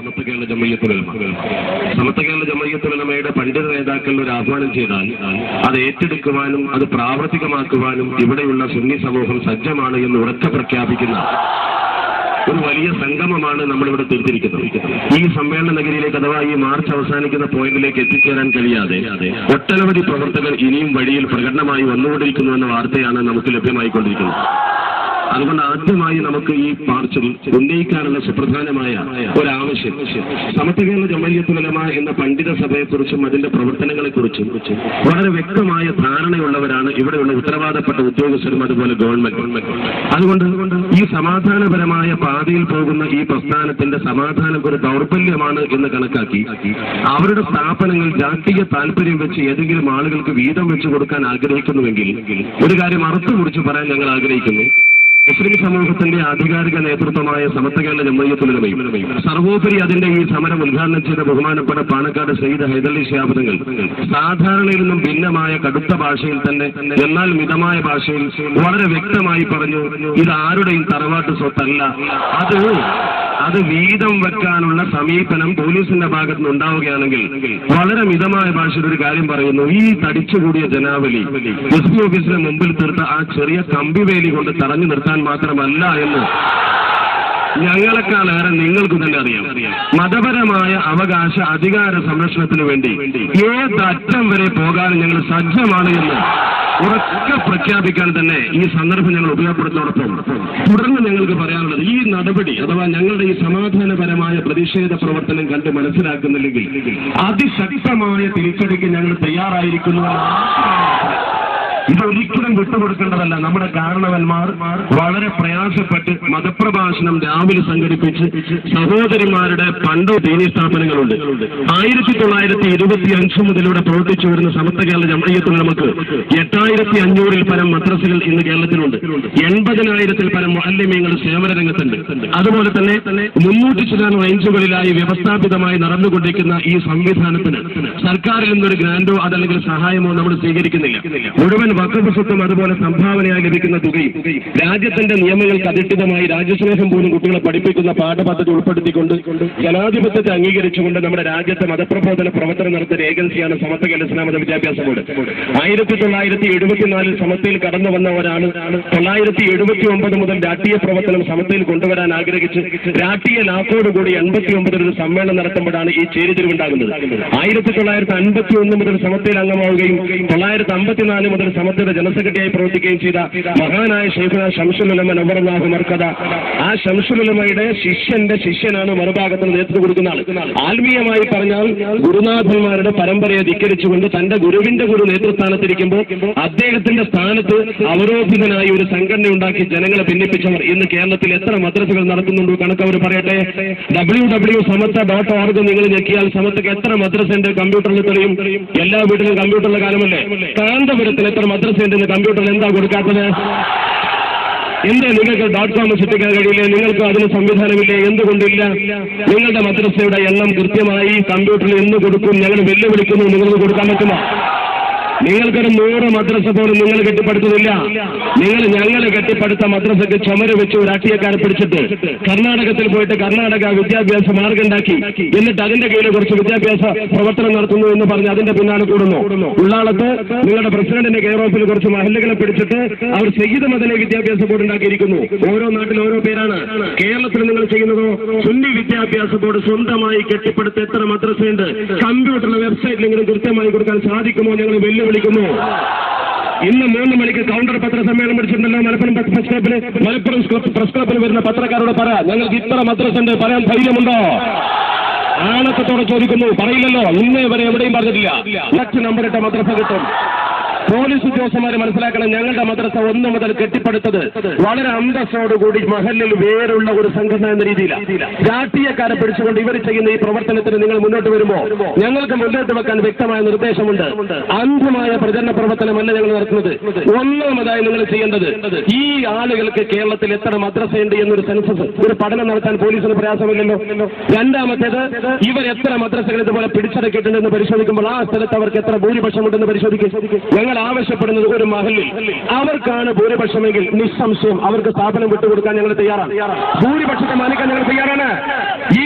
സമത്വ കേരള ജമയ്യത്തുലമ സമത്വ കേരള ജമയ്യത്തുലമയുടെ പണ്ഡിത നേതാക്കൾ ഒരു ആഹ്വാനം ചെയ്താൽ അത് ഏറ്റെടുക്കുവാനും അത് പ്രാവർത്തികമാക്കുവാനും ഇവിടെയുള്ള സുന്നി സമൂഹം സജ്ജമാണ് എന്ന് ഉറക്കെ പ്രഖ്യാപിക്കുന്ന ഒരു വലിയ സംഗമമാണ് നമ്മളിവിടെ തീർത്തിരിക്കുന്നത് ഈ സമ്മേളന നഗരിയിലേക്ക് അഥവാ ഈ മാർച്ച് അവസാനിക്കുന്ന പോയിന്റിലേക്ക് എത്തിച്ചേരാൻ കഴിയാതെ ഒട്ടനവധി പ്രവർത്തകർ ഇനിയും വഴിയിൽ പ്രകടനമായി വന്നുകൊണ്ടിരിക്കുന്നു എന്ന വാർത്തയാണ് നമുക്ക് ലഭ്യമായിക്കൊണ്ടിരിക്കുന്നത് അതുകൊണ്ട് ആദ്യമായി നമുക്ക് ഈ മാർച്ചിൽ ഉന്നയിക്കാനുള്ള സുപ്രധാനമായ ഒരാവശ്യം സമത്വ കേരള ജമയ്യത്തുലമ എന്ന പണ്ഡിത സഭയെക്കുറിച്ചും അതിന്റെ പ്രവർത്തനങ്ങളെക്കുറിച്ചും വളരെ വ്യക്തമായ ധാരണയുള്ളവരാണ് ഇവിടെയുള്ള ഉത്തരവാദപ്പെട്ട ഉദ്യോഗസ്ഥരും അതുപോലെ ഗവൺമെന്റ് അതുകൊണ്ട് ഈ സമാധാനപരമായ പാതയിൽ പോകുന്ന ഈ പ്രസ്ഥാനത്തിന്റെ സമാധാനം ഒരു ദൗർബല്യമാണ് എന്ന് കണക്കാക്കി അവരുടെ സ്ഥാപനങ്ങൾ ജാതീയ താല്പര്യം വെച്ച് ഏതെങ്കിലും ആളുകൾക്ക് വീതം വെച്ചു കൊടുക്കാൻ ആഗ്രഹിക്കുന്നുവെങ്കിൽ ഒരു കാര്യം അറുത്തു കുറിച്ച് പറയാൻ ഞങ്ങൾ ആഗ്രഹിക്കുന്നു മുസ്ലിം സമൂഹത്തിന്റെ ആധികാരിക നേതൃത്വമായ സമത്വ കേരള ജമ്മയ്യത്തുലമയും സർവോപരി അതിന്റെ ഈ സമരം ഉദ്ഘാടനം ചെയ്ത ബഹുമാനപ്പെട്ട പാണക്കാട് സയ്യിദ് ഹൈദലി ശാബദങ്ങൾ സാധാരണയിൽ നിന്നും ഭിന്നമായ കടുത്ത ഭാഷയിൽ തന്നെ എന്നാൽ മിതമായ ഭാഷയിൽ വളരെ വ്യക്തമായി പറഞ്ഞു ഇത് ആരുടെയും തറവാട്ട് സ്വത്തല്ല അത് അത് വീതം വെക്കാനുള്ള സമീപനം പോലീസിന്റെ ഭാഗത്ത് നിന്ന് ഉണ്ടാവുകയാണെങ്കിൽ വളരെ മിതമായ ഭാഷയിൽ ഒരു കാര്യം പറയുന്നു ഈ തടിച്ചുകൂടിയ ജനാവലി എസ് പി ഓഫീസിന് മുമ്പിൽ തീർത്ത ആ ചെറിയ കമ്പിവേലി കൊണ്ട് തടഞ്ഞു നിർത്താൻ മാത്രമല്ല എന്ന് ഞങ്ങളെക്കാളേറെ നിങ്ങൾക്ക് തന്നെ അറിയാം മതപരമായ അവകാശ അധികാര സംരക്ഷണത്തിന് വേണ്ടി ഏതറ്റം വരെ പോകാൻ ഞങ്ങൾ സജ്ജമാണ് എന്ന് ഉറക്കെ പ്രഖ്യാപിക്കാൻ തന്നെ ഈ സന്ദർഭം ഞങ്ങൾ ഉപയോഗപ്പെടുത്തോടൊപ്പം തുടർന്ന് ഞങ്ങൾക്ക് പറയാനുള്ളത് ഈ നടപടി അഥവാ ഞങ്ങളുടെ ഈ സമാധാനപരമായ പ്രതിഷേധ പ്രവർത്തനം കണ്ട് മനസ്സിലാക്കുന്നില്ലെങ്കിൽ അതിശക്തമായ തിരിച്ചടിക്ക് ഞങ്ങൾ തയ്യാറായിരിക്കുന്നു ഇതൊരിക്കലും വിട്ടുകൊടുക്കേണ്ടതല്ല നമ്മുടെ കാരണവന്മാർ വളരെ പ്രയാസപ്പെട്ട് മതപ്രഭാഷണം രാവിലെ സംഘടിപ്പിച്ച് സഹോദരിമാരുടെ പണ്ട് ദീനി സ്ഥാപനങ്ങളുണ്ട് ആയിരത്തി തൊള്ളായിരത്തി ഇരുപത്തി അഞ്ച് മുതൽ ഇവിടെ പ്രവർത്തിച്ചു വരുന്ന സമത്വ കേരള ജമയത്തിൽ നമുക്ക് എട്ടായിരത്തി അഞ്ഞൂറിൽ പരം മദ്രസകൾ ഇന്ന് കേരളത്തിലുണ്ട് എൺപതിനായിരത്തിൽ പരം മാലിന്യങ്ങൾ സേവന രംഗത്തുണ്ട് അതുപോലെ തന്നെ മുന്നൂറ്റി ചില റേഞ്ചുകളിലായി വ്യവസ്ഥാപിതമായി നടന്നുകൊണ്ടിരിക്കുന്ന ഈ സംവിധാനത്തിന് സർക്കാരിൽ നിന്നൊരു ഗ്രാൻഡോ അതല്ലെങ്കിൽ സഹായമോ നമ്മൾ സ്വീകരിക്കുന്നില്ല മുഴുവൻ വക്കഫ് സ്വത്തും അതുപോലെ സംഭാവനയായി ലഭിക്കുന്ന തുകയും രാജ്യത്തിന്റെ നിയമങ്ങൾക്ക് അധിഷ്ഠിതമായി രാജ്യസ്നേഹം പോലും കുട്ടികളെ പഠിപ്പിക്കുന്ന പാഠപദ്ധതി ഉൾപ്പെടുത്തിക്കൊണ്ട് ജനാധിപത്യത്തെ അംഗീകരിച്ചുകൊണ്ട് നമ്മുടെ രാജ്യത്തെ മതപ്രബോധന പ്രവർത്തനം നടത്തുന്ന ഏജൻസിയാണ് സമത്വ കേരള ഇസ്ലാം മത വിദ്യാഭ്യാസ ബോർഡ് ആയിരത്തി തൊള്ളായിരത്തി എഴുപത്തിനാലിൽ സമത്വയിൽ കടന്നു വന്നവരാണ് തൊള്ളായിരത്തി എഴുപത്തി ഒമ്പത് മുതൽ രാഷ്ട്രീയ പ്രവർത്തനം സമത്വയിൽ കൊണ്ടുവരാൻ ആഗ്രഹിച്ച് രാഷ്ട്രീയ ലാക്കോടുകൂടി എൺപത്തി ഒമ്പതിൽ ഒരു സമ്മേളനം നടത്തുമ്പോഴാണ് ഈ ചേരിതിരിവുണ്ടാകുന്നത് ആയിരത്തി തൊള്ളായിരത്തി അൻപത്തി ഒന്ന് മുതൽ സമത്വയിൽ അംഗമാവുകയും തൊള്ളായിരത്തി അമ്പത്തിനാല് മുതൽ സമത്വയുടെ ജനറൽ സെക്രട്ടറിയായി പ്രവർത്തിക്കുകയും ചെയ്ത മഹാനായ ഷെയ്ഖുന ഷംസുലുലമ നവറനാഹു മർക്കഥ ആ ഷംസുലുലമയുടെ ശിഷ്യന്റെ ശിഷ്യനാണ് മറുഭാഗത്തിന് നേതൃത്വം കൊടുക്കുന്ന ആൾ ആത്മീയമായി പറഞ്ഞാൽ ഗുരുനാഥന്മാരുടെ പരമ്പരയെ ധിക്കരിച്ചുകൊണ്ട് തന്റെ ഗുരുവിന്റെ ഗുരു നേതൃസ്ഥാനത്തിരിക്കുമ്പോൾ അദ്ദേഹത്തിന്റെ സ്ഥാനത്ത് അവരോധിതനായി ഒരു സംഘടന ഉണ്ടാക്കി ജനങ്ങളെ ഭിന്നിപ്പിച്ചവർ ഇന്ന് കേരളത്തിൽ എത്ര മദ്രസകൾ നടത്തുന്നുണ്ടോ കണക്ക് അവർ പറയട്ടെ W W Samatva dot org നിങ്ങൾ ഞെക്കിയാൽ സമത്വക്ക് എത്ര മദ്രസ ഉണ്ട് കമ്പ്യൂട്ടറിൽ തെളിയും എല്ലാ വീട്ടിലും കമ്പ്യൂട്ടറിലെ കാലമല്ലേ കാന്തപുരത്തിൽ എത്ര മദ്രസ ഉണ്ടെന്ന് കമ്പ്യൂട്ടറിൽ എന്താ കൊടുക്കാത്തത് എന്താ നിങ്ങൾക്ക് ഡോട്ട് കോം സൃഷ്ടിക്കാൻ കഴിയില്ലേ നിങ്ങൾക്ക് അതിന് സംവിധാനമില്ലേ എന്തുകൊണ്ടില്ല നിങ്ങളുടെ മദ്രസയുടെ എണ്ണം കൃത്യമായി കമ്പ്യൂട്ടറിൽ എന്ന് കൊടുക്കും ഞങ്ങൾ വെല്ലുവിളിക്കുന്നു നിങ്ങൾക്ക് കൊടുക്കാൻ പറ്റുമോ നിങ്ങൾക്കൊരു നൂറ് മദ്രസ പോലും നിങ്ങൾ കെട്ടിപ്പടുത്തുന്നില്ല നിങ്ങൾ ഞങ്ങൾ കെട്ടിപ്പടുത്ത മദ്രസക്ക് ചുമര് വെച്ച് രാഷ്ട്രീയക്കാരെ പിടിച്ചിട്ട് കർണാടകത്തിൽ പോയിട്ട് കർണാടക വിദ്യാഭ്യാസ മാർഗം ഉണ്ടാക്കി എന്നിട്ട് അതിന്റെ കീഴിൽ കുറച്ച് വിദ്യാഭ്യാസ പ്രവർത്തനം നടത്തുന്നു എന്ന് പറഞ്ഞ് അതിന്റെ പിന്നാലെ കൂടുന്നു ഉള്ളാളത്ത് നിങ്ങളുടെ പ്രസിഡന്റിന്റെ കെയർ ഓഫിൽ കുറച്ച് മഹല്ലുകളെ പിടിച്ചിട്ട് അവർ സയ്യിദ് മദനെ വിദ്യാഭ്യാസ ബോർഡ് ഉണ്ടാക്കിയിരിക്കുന്നു ഓരോ നാട്ടിൽ ഓരോ പേരാണ് കേരളത്തിൽ നിങ്ങൾ ചെയ്യുന്നതോ സുന്നി വിദ്യാഭ്യാസ ബോർഡ് സ്വന്തമായി കെട്ടിപ്പടുത്ത എത്ര മദ്രസയുണ്ട് കമ്പ്യൂട്ടറിലെ വെബ്സൈറ്റിലെങ്കിലും കൃത്യമായി കൊടുക്കാൻ സാധിക്കുമോ ഞങ്ങൾ വെല്ലുവിളിക്കുന്നു ഇന്ന് മൂന്ന് മണിക്ക് കൗണ്ടർ പത്രസമ്മേളനം വിളിച്ചിട്ടുണ്ടല്ലോ മലപ്പുറം പ്രസ് ക്ലബിൽ മലപ്പുറം പ്രസ് ക്ലബിൽ വരുന്ന പത്രക്കാരോട് പറ ഞങ്ങൾക്ക് ഇത്ര മദ്രസ ഉണ്ട് പറയാൻ ധൈര്യമുണ്ടോ ആണക്കത്തോടെ ചോദിക്കുന്നു പറയില്ലല്ലോ ഇന്നേ വരെ എവിടെയും പറഞ്ഞിട്ടില്ല ലക്ഷ നമ്പർ ഇട്ട മദ്രസ കിട്ടും പോലീസ് ഉദ്യോഗസ്ഥന്മാരെ മനസ്സിലാക്കണം ഞങ്ങളുടെ മദ്രസ ഒന്ന് മുതൽ കെട്ടിപ്പടുത്തത് വളരെ അന്തസ്സോടുകൂടി മഹലിൽ വേറുള്ള ഒരു സംഘടന എന്ന രീതിയിലാണ് രാഷ്ട്രീയക്കാരെ പിടിച്ചുകൊണ്ട് ഇവർ ചെയ്യുന്ന ഈ പ്രവർത്തനത്തിന് നിങ്ങൾ മുന്നോട്ട് വരുമ്പോൾ ഞങ്ങൾക്ക് മുന്നോട്ട് വെക്കാൻ വ്യക്തമായ നിർദ്ദേശമുണ്ട് അന്ധമായ പ്രചരണ പ്രവർത്തനമല്ല ഞങ്ങൾ നടത്തുന്നത് ഒന്നാമതായി നിങ്ങൾ ചെയ്യേണ്ടത് ഈ ആളുകൾക്ക് കേരളത്തിൽ എത്ര മദ്രസയുണ്ട് എന്നൊരു സെൻസസ് ഒരു പഠനം നടത്താൻ പോലീസിന് പ്രയാസമില്ലല്ലോ രണ്ടാമത്തേത് ഇവർ എത്ര മദ്രസകൾ ഇതുപോലെ പിടിച്ചടക്കിയിട്ടുണ്ടെന്ന് പരിശോധിക്കുമ്പോൾ ആ സ്ഥലത്ത് അവർക്ക് എത്ര ഭൂരിപക്ഷമുണ്ടെന്ന് പരിശോധിക്കും ഞങ്ങൾ ആവശ്യപ്പെടുന്നത് ഒരു മഹലിൽ അവർക്കാണ് ഭൂരിപക്ഷമെങ്കിൽ നിസ്സംശയം അവർക്ക് സ്ഥാപനം വിട്ടുകൊടുക്കാൻ ഞങ്ങൾ തയ്യാറാണ് ഭൂരിപക്ഷത്തെ മാനിക്കാൻ ഞങ്ങൾ തയ്യാറാണ് ഈ ഭൂരി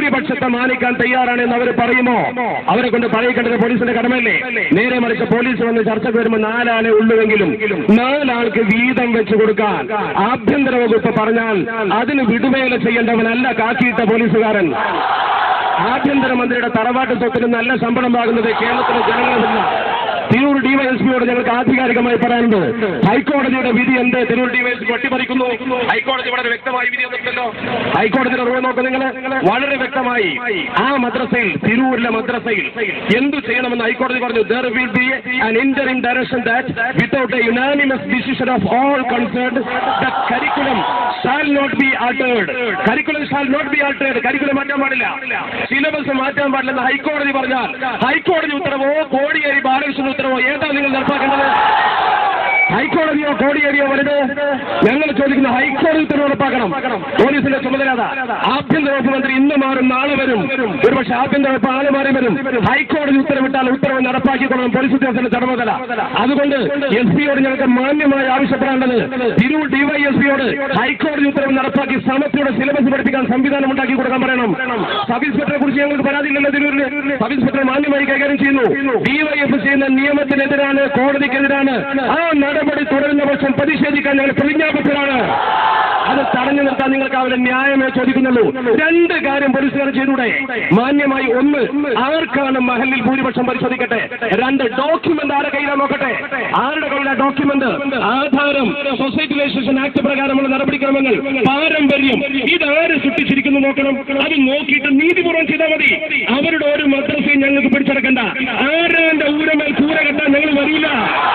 ഭൂരിപക്ഷത്തെ മാനിക്കാൻ തയ്യാറാണെന്ന് അവർ പറയുമോ അവരെ കൊണ്ട് പറയിക്കേണ്ടത് പോലീസിന്റെ കടമയല്ലേ നേരെ മറിച്ച് പോലീസ് വന്ന് ചർച്ചയ്ക്ക് വരുമ്പോൾ നാലാളെ ഉള്ളുവെങ്കിലും നാലാൾക്ക് വീതം വെച്ച് കൊടുക്കാൻ ആഭ്യന്തര വകുപ്പ് പറഞ്ഞാൽ അതിന് വിടുവേല ചെയ്യേണ്ടവനല്ല കാക്കിയിട്ട പോലീസുകാരൻ ആഭ്യന്തരമന്ത്രിയുടെ തറവാട്ട് സ്വത്തിന് നല്ല ശമ്പളം വാങ്ങുന്നത് കേരളത്തിലെ ജനങ്ങളുമില്ല തിരൂർ ഡിവൈഎസ്പിയോട് ഞങ്ങൾക്ക് ആധികാരികമായി പറയാനുണ്ട് ഹൈക്കോടതിയുടെ വിധി എന്ത് തിരൂർ ഡിവൈഎസ്പി വെട്ടിപ്പറിക്കുന്നു ഹൈക്കോടതി വളരെ വ്യക്തമായി വിധി വന്നിട്ടുണ്ടല്ലോ ഹൈക്കോടതിയുടെ റൂൾ നോക്ക് നിങ്ങൾ വളരെ വ്യക്തമായി ആ മദ്രസയിൽ തിരൂരിലെ മദ്രസയിൽ എന്തു ചെയ്യണമെന്ന് ഹൈക്കോടതി പറഞ്ഞു they will be an interim direction that without a unanimous decision of all concerned the curriculum shall not be altered curriculum shall not be altered curriculum മാറ്റാൻ പാടില്ല സിലബസ് മാറ്റാൻ പാടില്ലെന്ന് ഹൈക്കോടതി പറഞ്ഞാൽ ഹൈക്കോടതി ഉത്തരവോ കോടിയേരി ബാലകൃഷ്ണൻ ഉത്തരവോ ഏതാ നിങ്ങൾ നടപ്പാക്കേണ്ടത് ഹൈക്കോടതിയോ കോടിയേരിയോ വലുത് ഞങ്ങൾ ചോദിക്കുന്ന ഹൈക്കോടതി ഉത്തരവ് നടപ്പാക്കണം പോലീസിന്റെ ചുമതല അതാ ആഭ്യന്തര വകുപ്പ് മന്ത്രി ഇന്ന് മാറും നാളെ വരും ഒരുപക്ഷെ ആഭ്യന്തര വകുപ്പ് ആള് മാറി വരും ഹൈക്കോടതി ഉത്തരവിട്ടാൽ ഉത്തരവ് നടപ്പാക്കിക്കൊള്ളണം പോലീസ് ഉദ്യോഗസ്ഥന്റെ ചുമതല അതുകൊണ്ട് എസ് പിയോട് ഞങ്ങൾക്ക് മാന്യമായി ആവശ്യപ്പെടേണ്ടത് തിരൂർ ഡിവൈഎസ്പിയോട് ഹൈക്കോടതി ഉത്തരവ് നടപ്പാക്കി സമസ്തയുടെ സിലബസ് പഠിപ്പിക്കാൻ സംവിധാനം ഉണ്ടാക്കി കൊടുക്കാൻ പറയണം സബ് ഇൻസ്പെക്ടറെ കുറിച്ച് ഞങ്ങൾക്ക് പരാതിയില്ലല്ലോ തിരൂരിൽ സബ് ഇൻസ്പെക്ടർ മാന്യമായി കൈകാര്യം ചെയ്യുന്നു ഡിവൈഎഫ് ചെയ്യുന്ന നിയമത്തിനെതിരാണ് കോടതിക്കെതിരാണ് ആ നടപടി തുടരുന്ന പക്ഷം പ്രതിഷേധിക്കാൻ ഞങ്ങൾ പ്രതിജ്ഞാബദ്ധരാണ് അത് തടഞ്ഞു നിർത്താൻ നിങ്ങൾക്ക് അവരുടെ ന്യായമേ ചോദിക്കുന്നുള്ളൂ രണ്ട് കാര്യം പോലീസുകാർ ചെയ്തൂടെ മാന്യമായി ഒന്ന് ആർക്കാണ് മഹലിൽ ഭൂരിപക്ഷം പരിശോധിക്കട്ടെ രണ്ട് ഡോക്യുമെന്റ് ആരുടെ കയ്യിലാണ് നോക്കട്ടെ ആരുടെ കയ്യിലെ ഡോക്യുമെന്റ് ആധാരം സൊസൈറ്റി രജിസ്ട്രേഷൻ ആക്ട് പ്രകാരമുള്ള നടപടിക്രമങ്ങൾ പാരമ്പര്യം ഇതാര് സൃഷ്ടിച്ചിരിക്കുന്നു നോക്കണം അത് നോക്കിയിട്ട് നീതിപൂർവ്വം ചെയ്താൽ മതി അവരുടെ ഒരു മദ്രസയും ഞങ്ങൾക്ക് പിടിച്ചെടുക്കണ്ട ആരാന്റെ ഊരമേൽ കൂര കെട്ടാൻ ഞങ്ങൾ വരില്ല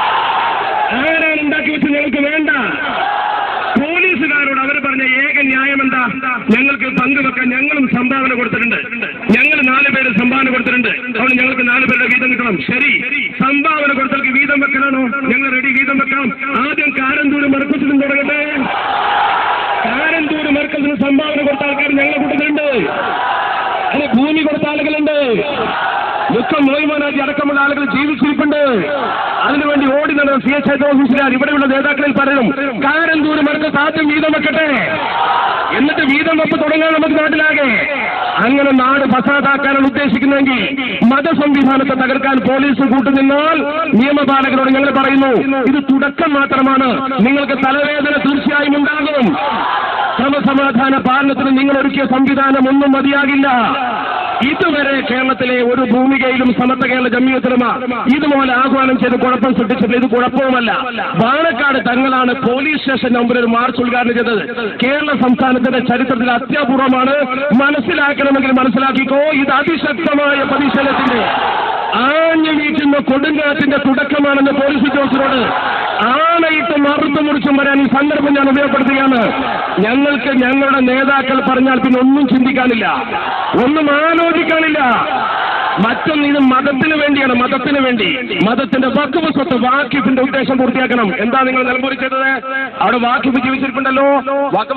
ആരാണ് ഉണ്ടാക്കി വെച്ച് ഞങ്ങൾക്ക് വേണ്ട പോലീസുകാരോട് അവർ പറഞ്ഞ ഏക ന്യായം എന്താ ഞങ്ങൾക്ക് പങ്കുവെക്കാൻ ഞങ്ങളും സംഭാവന കൊടുത്തിട്ടുണ്ട് ഞങ്ങൾ നാല് പേര് സംഭാവന കൊടുത്തിട്ടുണ്ട് അതുകൊണ്ട് ഞങ്ങൾക്ക് നാല് പേരുടെ വീതം കിട്ടണം ശരി സംഭാവന കൊടുത്തവർക്ക് വീതം വെക്കണോ ഞങ്ങൾ റെഡി വീതം വെക്കാം ആദ്യം കാരന്തൂര് മർക്കസിലും തുടങ്ങട്ടെ കാരന്തൂര് മർക്കസിന് സംഭാവന കൊടുത്ത ആൾക്കാർ ഞങ്ങളുടെ കൂട്ടത്തിലുണ്ട് അല്ലെ ഭൂമി കൊടുത്ത ആളുകളുണ്ട് മുക്കം മോയ്മോനാജി അടക്കമുള്ള ആളുകൾ ജീവിച്ചിരിപ്പുണ്ട് അതിനുവേണ്ടി ഓടി നടന്ന സി എച്ച് ഐ ഓഫീസിലാർ ഇവിടെയുള്ള നേതാക്കളിൽ പലരും കാരന്തൂര് മർക്കസ് ആദ്യം വീതം വെക്കട്ടെ എന്നിട്ട് വീതം വെപ്പ് തുടങ്ങാൻ നമുക്ക് നാട്ടിലാകെ അങ്ങനെ നാട് ഫസാദാക്കാനാണ് ഉദ്ദേശിക്കുന്നതെങ്കിൽ മതസംവിധാനത്തെ തകർക്കാൻ പോലീസ് കൂട്ടുനിന്നാൽ നിയമപാലകരോട് ഞങ്ങൾ പറയുന്നു ഇത് തുടക്കം മാത്രമാണ് നിങ്ങൾക്ക് തലവേദന തീർച്ചയായും ഉണ്ടാകും ക്രമസമാധാന പാലനത്തിന് നിങ്ങൾ ഒരുക്കിയ സംവിധാനം ഒന്നും മതിയാകില്ല ഇതുവരെ കേരളത്തിലെ ഒരു ഭൂമികയിലും സമത്വ കേരള ജമ്മിയത്തിലുമ ഇതുപോലെ ആഹ്വാനം ചെയ്ത് കുഴപ്പം സൃഷ്ടിച്ചിട്ടില്ല ഇത് കുഴപ്പവുമല്ല പാലക്കാട് തങ്ങളാണ് പോലീസ് സ്റ്റേഷൻ നമ്പർ ഒരു മാർച്ച് ഉദ്ഘാടനം ചെയ്തത് കേരള സംസ്ഥാനത്തിന്റെ ചരിത്രത്തിൽ അത്യാപൂർവമാണ് മനസ്സിലാക്കണമെങ്കിൽ മനസ്സിലാക്കിക്കോ ഇത് അതിശക്തമായ പ്രതിഷേധത്തിന്റെ ആഞ്ഞു വീഴ്ചുന്ന കൊടുങ്കാറ്റിന്റെ തുടക്കമാണെന്ന് പോലീസ് ഉദ്യോഗസ്ഥരോട് ആണയിട്ട് മറുത്തു മുറിച്ചും വരാൻ ഈ സന്ദർഭം ഞാൻ ഉപയോഗപ്പെടുത്തുകയാണ് ഞങ്ങൾക്ക് ഞങ്ങളുടെ നേതാക്കൾ പറഞ്ഞാൽ പിന്നെ ഒന്നും ചിന്തിക്കാനില്ല ഒന്നും ആലോചിക്കാനില്ല മറ്റൊന്ന് ഇത് മതത്തിന് വേണ്ടിയാണ് മതത്തിന് വേണ്ടി മതത്തിന്റെ വക്കുവ് സ്വത്ത് വാക്കിഫിന്റെ ഉദ്ദേശം പൂർത്തിയാക്കണം എന്താ നിങ്ങൾ നിലമ്പൂരി ചെയ്തത് അവിടെ വാക്കിഫ് ജീവിച്ചിരിപ്പുണ്ടല്ലോ വാക്കഫ്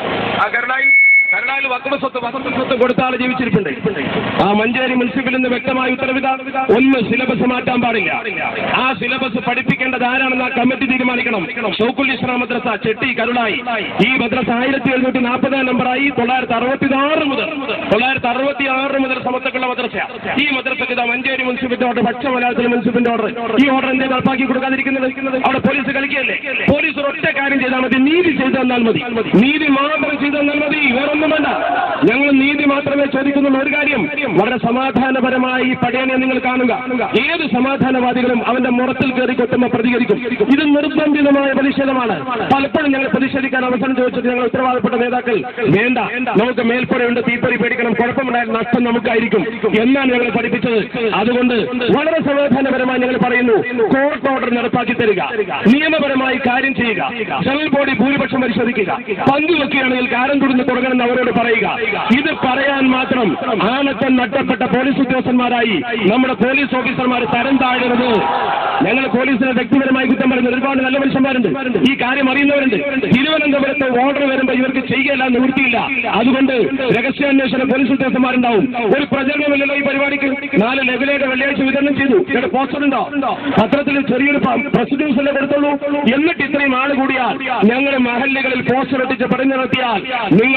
ആ കരുണായി കരുണായിൽ വക്കുവ് സ്വത്ത് വക്കുവ് സ്വത്ത് കൊടുത്ത ആൾ ജീവിച്ചിരിപ്പുണ്ട് ആ മഞ്ചേരി മുനിസിപ്പലിൽ നിന്ന് വ്യക്തമായ ഉത്തരവിത ഒന്ന് സിലബസ് മാറ്റാൻ പാടില്ല ആ സിലബസ് പഠിപ്പിക്കേണ്ടത് ആരാണെന്ന് ആ കമ്മിറ്റി തീരുമാനിക്കണം ഷൗക്കുൽ ഇസ്ലാം മദ്രസ ചെട്ടി കരുണായി ഈ മദ്രസ ആയിരത്തി എഴുന്നൂറ്റി നാൽപ്പതാം നമ്പറായി തൊള്ളായിരത്തി അറുപത്തി ആറ് മുതൽ തൊള്ളായിരത്തി അറുപത്തി ആറ് മുതൽ സമത്വക്കുള്ള മദ്രസ ഈ മദ്രസക്ക് ഇതാ മഞ്ചേരി മുനിസിപ്പലിന്റെ ഓർഡർ പക്ഷ മലയാളത്തിലെ മുനിസിപ്പലിന്റെ ഓർഡർ ഈ ഓർഡർ എന്തേ നടപ്പാക്കി കൊടുക്കാതിരിക്കുന്നത് അവിടെ പോലീസ് കളിക്കുകയല്ലേ പോലീസ് ഒറ്റ കാര്യം ചെയ്താൽ മതി നീതി ചെയ്തു തന്നാൽ മതി നീതി മാത്രം ചെയ്തു തന്നാൽ മതി വേറൊന്നും വേണ്ട ഞങ്ങൾ നീതി മാത്രമേ ചോദിക്കുന്നുള്ളൂ ഒരു കാര്യം വളരെ സമാധാനപരമായി ഈ പടയനെ നിങ്ങൾ കാണുക ഏത് സമാധാനവാദികളും അവന്റെ മുറത്തിൽ കയറി കൊട്ടുമ്പോൾ പ്രതികരിക്കും ഇത് നിർബന്ധിതമായ പ്രതിഷേധമാണ് പലപ്പോഴും ഞങ്ങൾ പ്രതിഷേധിക്കാൻ അവസരം ചോദിച്ചിട്ട് ഞങ്ങൾ ഉത്തരവാദപ്പെട്ട നേതാക്കൾ വേണ്ട നമുക്ക് മേൽപ്പുറയുണ്ട് തീപ്പൊരി പേടിക്കണം കുഴപ്പമുണ്ടായാൽ നഷ്ടം നമുക്കായിരിക്കും എന്നാണ് ഞങ്ങൾ പഠിപ്പിച്ചത് അതുകൊണ്ട് വളരെ സമാധാനപരമായി ഞങ്ങൾ പറയുന്നു കോർട്ട് ഓർഡർ നടപ്പാക്കി തരിക നിയമപരമായി കാര്യം ചെയ്യുക ജനറൽ ബോഡി ഭൂരിപക്ഷം പരിശോധിക്കുക പങ്കുവെക്കുകയാണെങ്കിൽ കാരം തുറന്ന് തുടങ്ങണമെന്ന് അവരോട് പറയുക ഇത് പറയാൻ മാത്രം ആനത്തം നട്ടപ്പെട്ട പോലീസ് ഉദ്യോഗസ്ഥന്മാരായി നമ്മുടെ പോലീസ് ഓഫീസർമാർ തരം താഴരുത് ഞങ്ങൾ പോലീസിനെ വ്യക്തിപരമായി കുറ്റം പറയുന്ന ഒരുപാട് നല്ല മനുഷ്യന്മാരുണ്ട് ഈ കാര്യം അറിയുന്നവരുണ്ട് തിരുവനന്തപുരത്ത് ഓർഡർ വരുമ്പോൾ ഇവർക്ക് ചെയ്യുകയല്ല നിവൃത്തിയില്ല അതുകൊണ്ട് രഹസ്യാന്വേഷണ പോലീസ് ഉദ്യോഗസ്ഥന്മാരുണ്ടാവും ഒരു പ്രചരണമില്ലല്ലോ ഈ പരിപാടിക്ക് നാല് ലെവലേഡ് വെള്ളിയാഴ്ച വിതരണം ചെയ്തു ഇവിടെ പോസ്റ്റർ ഉണ്ടോ പത്രത്തിൽ ചെറിയൊരു പ്രസ് ന്യൂസല്ലേ കൊടുത്തുള്ളൂ എന്നിട്ട് ഇത്രയും ആള് കൂടിയാൽ ഞങ്ങളുടെ മഹല്ലുകളിൽ പോസ്റ്റർ ഒട്ടിച്ച് പറഞ്ഞു നിർത്തിയാൽ നിങ്ങൾക്ക് തടുക്കാൻ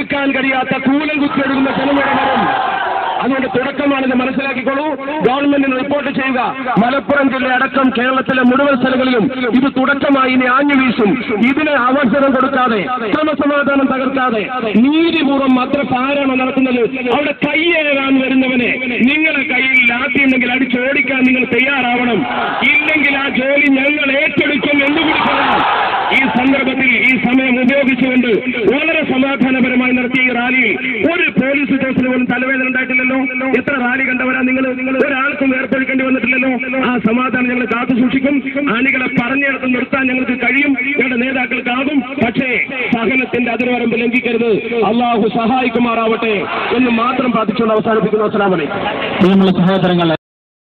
കേൾക്കാൻ കഴിയാത്ത കൂലം കുത്തിയൊഴുകുന്ന ജനമഴ വരും അതുകൊണ്ട് തുടക്കമാണിത് മനസ്സിലാക്കിക്കോളൂ ഗവൺമെന്റിന് റിപ്പോർട്ട് ചെയ്യുക മലപ്പുറം ജില്ല അടക്കം കേരളത്തിലെ മുഴുവൻ സ്ഥലങ്ങളിലും ഇത് തുടക്കമായി ഇനി ആഞ്ഞു വീശും ഇതിന് അവസരം കൊടുക്കാതെ ക്രമസമാധാനം തകർക്കാതെ നീതിപൂർവ്വം മദ്രസ ആരാണോ നടത്തുന്നത് അവിടെ കൈയേറാൻ വരുന്നവനെ നിങ്ങളുടെ കയ്യിൽ ലാത്തിയുണ്ടെങ്കിൽ അടിച്ചോടിക്കാൻ നിങ്ങൾ തയ്യാറാവണം ഇല്ലെങ്കിൽ ആ ജോലി ഞങ്ങൾ ഏറ്റെടുക്കും എന്നുകൂടി പറയണം ഈ സന്ദർഭത്തിൽ ഈ സമയം ഉപയോഗിച്ചുകൊണ്ട് വളരെ സമാധാനപരമായി നടത്തിയ ഈ റാലിയിൽ ഒരു പോലീസ് ഉദ്യോഗസ്ഥന് പോലും തലവേദന ഉണ്ടായിട്ടില്ലല്ലോ എത്ര റാലി കണ്ടവരാ നിങ്ങൾ നിങ്ങൾ ഒരാൾക്കും ഏർപ്പെടുത്തേണ്ടി വന്നിട്ടില്ലല്ലോ ആ സമാധാനം ഞങ്ങൾ കാത്തു സൂക്ഷിക്കും അണികളെ പറഞ്ഞിടത്ത് നിർത്താൻ ഞങ്ങൾക്ക് കഴിയും ഞങ്ങളുടെ നേതാക്കൾക്കാകും പക്ഷേ സഹനത്തിന്റെ അതിർവരമ്പ് ലംഘിക്കരുത് അള്ളാഹു സഹായിക്കുമാറാവട്ടെ എന്ന് മാത്രം പ്രാർത്ഥിച്ചുകൊണ്ട് അവസാനിപ്പിക്കുന്നു അസ്സലാമലൈക്കും പ്രിയമുള്ള സഹോദരങ്ങളെ